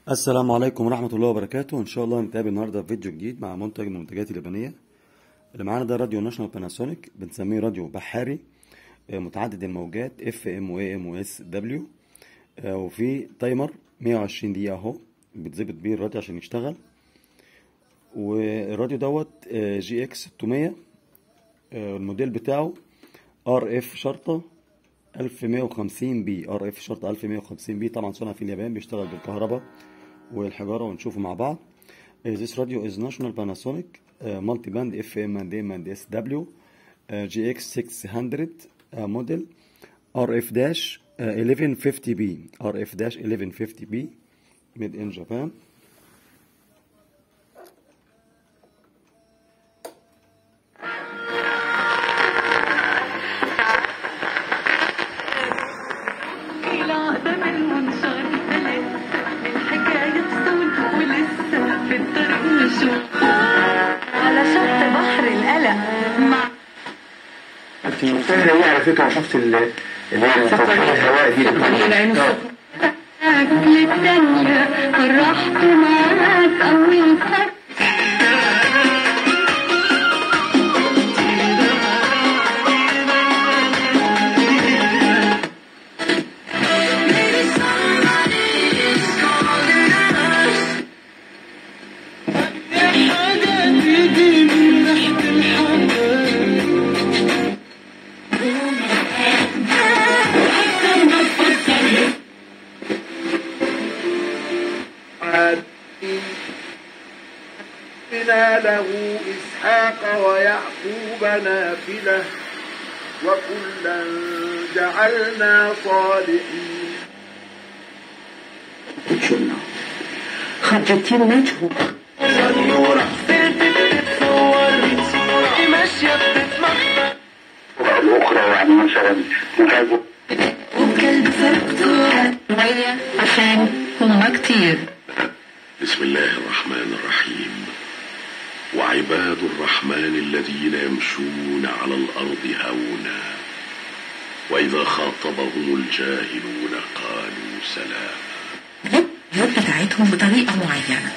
السلام عليكم ورحمة الله وبركاته إن شاء الله نتقابل النهاردة في فيديو جديد مع منتج من المنتجات اليابانية اللي معانا ده راديو ناشونال باناسونيك بنسميه راديو بحاري آه، متعدد الموجات اف ام و ام و اس دبليو وفي تايمر 120 دقيقة اهو بتظبط بيه الراديو عشان يشتغل والراديو دوت جي اكس 600 آه، الموديل بتاعه ار اف شرطة 1150 بي ار اف شرطة 1150 بي طبعا صنع في اليابان بيشتغل بالكهرباء والحجارة ونشوفه مع بعض Uh, This radio is National Panasonic uh, multi-band FM and AM and SW uh, GX 600 uh, model RF-1150B RF-1150B made in Japan إلى أقدم المنشار لسه الحكاية تسول ولسه في الطريق نشوف على شط بحر القلق مع الفكرة دي على فكرة شفت ال- اللي هي تصحيح الهواء دي آه. للدنيا فرحت معاك أول فرح بنا له إسحاق ويعقوب نافلة وكلا جعلنا صالحين خرجتي النجم ماشية بتتمخبط الأخرى يعني مثلا مكاتب وكلب فرقته مية عشان هما كتير بسم الله الرحمن الرحيم وعباد الرحمن الذين يمشون على الأرض هونا وإذا خاطبهم الجاهلون قالوا سلاما الفيديوهات بتاعتهم بطريقة معينة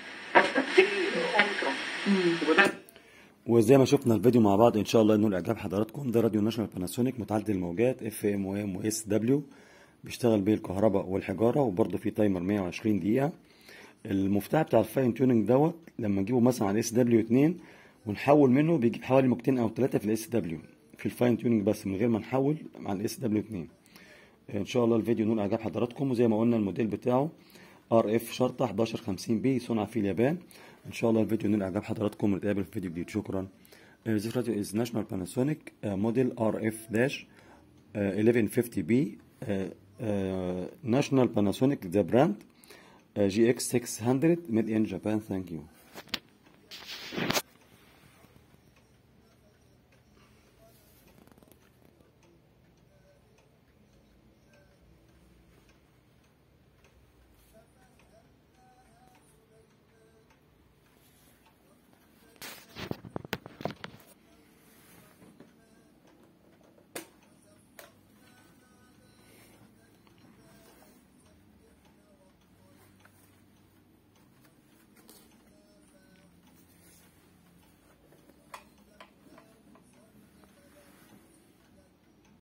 وزي ما شفنا الفيديو مع بعض ان شاء الله انه اعجاب حضراتكم ده راديو ناشونال باناسونيك متعدد الموجات اف ام و ام و اس دبليو بيشتغل بيه الكهرباء والحجاره وبرضه في تايمر 120 دقيقه المفتاح بتاع الفاين تيوننج دوت لما نجيبه مثلا على الاس دبليو 2 ونحول منه بيجيب حوالي موجتين او ثلاثه في الاس دبليو في الفاين تيوننج بس من غير ما نحول على الاس دبليو 2 ان شاء الله الفيديو نول اعجاب حضراتكم وزي ما قلنا الموديل بتاعه ار اف شرطه 1150 بي صنع في اليابان ان شاء الله الفيديو نول اعجاب حضراتكم ونتقابل في فيديو جديد شكرا Uh, this radio is National Panasonic uh, model RF-1150B uh, uh, National Panasonic the brand uh, GX600 made in Japan thank you